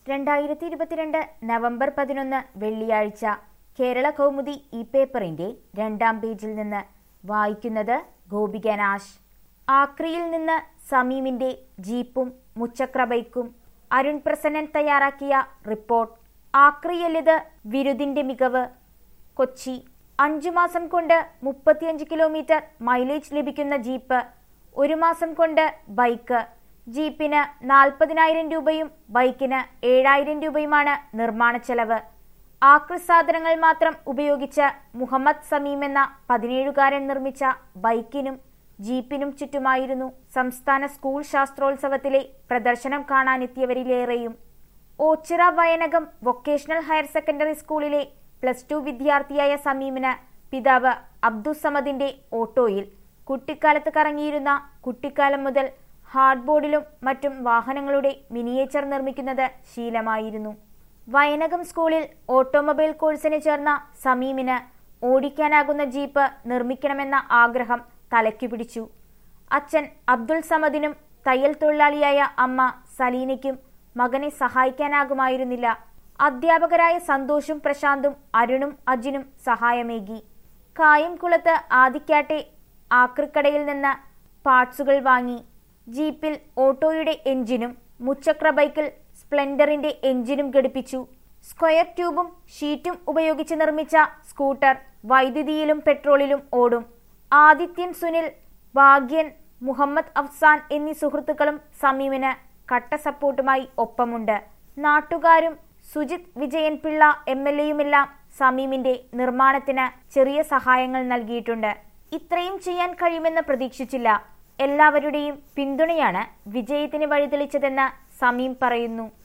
രണ്ടായിരത്തി ഇരുപത്തിരണ്ട് നവംബർ പതിനൊന്ന് വെള്ളിയാഴ്ച കേരള കൗമുദി ഈ പേപ്പറിന്റെ രണ്ടാം പേജിൽ നിന്ന് വായിക്കുന്നത് ഗോപിക നാശ് ആക്രിയിൽ നിന്ന് സമീമിന്റെ ജീപ്പും മുച്ചക്ര ബൈക്കും അരുൺ പ്രസന്നൻ തയ്യാറാക്കിയ റിപ്പോർട്ട് ആക്രിയല്ലിത് വിരുദിന്റെ മികവ് കൊച്ചി അഞ്ചു മാസം കൊണ്ട് മുപ്പത്തിയഞ്ച് കിലോമീറ്റർ മൈലേജ് ലഭിക്കുന്ന ജീപ്പ് ഒരു മാസം കൊണ്ട് ബൈക്ക് ജീപ്പിന് നാൽപ്പതിനായിരം രൂപയും ബൈക്കിന് ഏഴായിരം രൂപയുമാണ് നിർമ്മാണ ചെലവ് ആക്രി സാധനങ്ങൾ മാത്രം ഉപയോഗിച്ച് മുഹമ്മദ് സമീം എന്ന പതിനേഴുകാരൻ നിർമ്മിച്ച ബൈക്കിനും ജീപ്പിനും ചുറ്റുമായിരുന്നു സംസ്ഥാന സ്കൂൾ ശാസ്ത്രോത്സവത്തിലെ പ്രദർശനം കാണാനെത്തിയവരിലേറെയും Ochira Vayanakam vocational higher secondary സ്കൂളിലെ പ്ലസ് ടു വിദ്യാർത്ഥിയായ സമീമിന് പിതാവ് അബ്ദുസമദിന്റെ ഓട്ടോയിൽ കുട്ടിക്കാലത്ത് കറങ്ങിയിരുന്ന കുട്ടിക്കാലം മുതൽ ഹാർഡ് ബോർഡിലും മറ്റും വാഹനങ്ങളുടെ മിനിയേച്ചർ നിർമ്മിക്കുന്നത് ശീലമായിരുന്നു വയനകം സ്കൂളിൽ ഓട്ടോമൊബൈൽ കോഴ്സിന് ചേർന്ന സമീമിന് ഓടിക്കാനാകുന്ന ജീപ്പ് നിർമ്മിക്കണമെന്ന ആഗ്രഹം തലയ്ക്കു പിടിച്ചു അച്ഛൻ അബ്ദുൾ സമദിനും തയ്യൽ തൊഴിലാളിയായ അമ്മ സലീനയ്ക്കും മകനെ സഹായിക്കാനാകുമായിരുന്നില്ല അധ്യാപകരായ സന്തോഷും പ്രശാന്തും അരുണും അജിനും സഹായമേകി കായംകുളത്ത് ആദിക്കാട്ടെ ആക്രിക്കടയിൽ നിന്ന് പാർട്സുകൾ വാങ്ങി ജീപ്പിൽ ഓട്ടോയുടെ എഞ്ചിനും മുച്ചക്ര ബൈക്കിൽ സ്പ്ലെൻഡറിന്റെ എഞ്ചിനും ഘടിപ്പിച്ചു സ്ക്വയർ ട്യൂബും ഷീറ്റും ഉപയോഗിച്ച് നിർമ്മിച്ച സ്കൂട്ടർ വൈദ്യുതിയിലും പെട്രോളിലും ഓടും ആദിത്യൻ സുനിൽ ഭാഗ്യൻ മുഹമ്മദ് അഫ്സാൻ എന്നീ സുഹൃത്തുക്കളും സമീമിന് കട്ട സപ്പോർട്ടുമായി ഒപ്പമുണ്ട് നാട്ടുകാരും സുജിത് വിജയൻ പിള്ള എം എൽ എയുമെല്ലാം സമീമിന്റെ നിർമ്മാണത്തിന് ചെറിയ സഹായങ്ങൾ നൽകിയിട്ടുണ്ട് ഇത്രയും ചെയ്യാൻ കഴിയുമെന്ന് പ്രതീക്ഷിച്ചില്ല എല്ലാവരുടെയും പിന്തുണയാണ് വിജയത്തിന് വഴിതെളിച്ചതെന്ന് സമീം പറയുന്നു